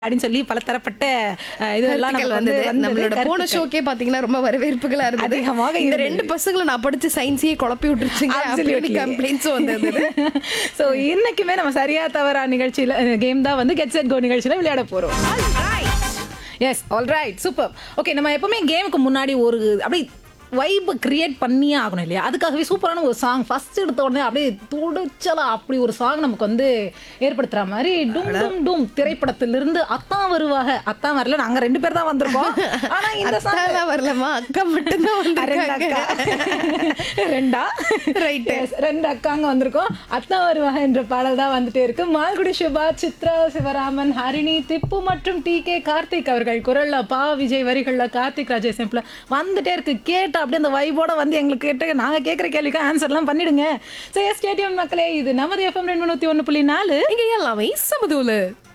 அப்படின்னு சொல்லி பல தரப்பட்ட அஹ், இதெல்லாம் கருத்துக்கள் நமக்கு வந்து வந்தது வந்தது. நம்மளோட போன கருத்துக்கள். ஷோக்கே பாத்தீங்கன்னா ரொம்ப வரவேற்புகளா இருந்தது அதிகமாக இந்த இருந்தது. ரெண்டு பசங்களை நான் படிச்ச சயின்ஸையே குழப்பி விட்டுருச்சுங்க அப்படின்னு Absolutely. கம்ப்ளைண்ட்ஸும் வந்தது ஸோ இன்னைக்குமே நம்ம சரியா தவறா நிகழ்ச்சியில கேம் தான் வந்து கெட் செட் கோ நிகழ்ச்சியில விளையாட போறோம் yes all right super okay நம்ம எப்பவுமே கேமுக்கு முன்னாடி ஒரு அப்படி வைப் கிரியேட் பண்ணியே ஆகணும் இல்லையா அதுக்காகவே சூப்பரான ஒரு சாங் ஃபர்ஸ்ட் எடுத்த உடனே அப்படியே துடிச்சலா அப்படி ஒரு சாங் நமக்கு வந்து ஏற்படுத்துற மாதிரி டும் டும் டும் திரைப்படத்திலிருந்து அத்தான் வருவாக அத்தான் வரல நாங்க ரெண்டு பேர் தான் வந்திருக்கோம் ஆனா இந்த சாங் அத்தாலாம் வரலமா அக்கா மட்டும்தான் ரெண்டு வந்திருக்காங்க அக்கா ரெண்டா Right. Yes, ரெண்டு அக்காங்க வந்திருக்கோம் அத்தா வருவாக என்ற பாடல் தான் வந்துட்டே இருக்கு மால்குடி சுபா சித்ரா சிவராமன் ஹரிணி திப்பு மற்றும் டி கே கார்த்திக் அவர்கள் குரல்ல பா விஜய் வரிகள்ல கார்த்திக் ராஜேஷ் சிம்பிள் வந்துட்டே இருக்கு கேட்டு அப்படியே அந்த வைபோட வந்து எங்களுக்கு கேட்டு நாங்க கேட்குற கேள்விக்கு ஆன்சர்லாம் பண்ணிடுங்க சரி ஸ்டேடியம் மக்களே இது நமது எஃப்எம் ரெண்டு நூத்தி ஒன்று புள்ளி நாலு இங்க எல்லாமே சமதூலு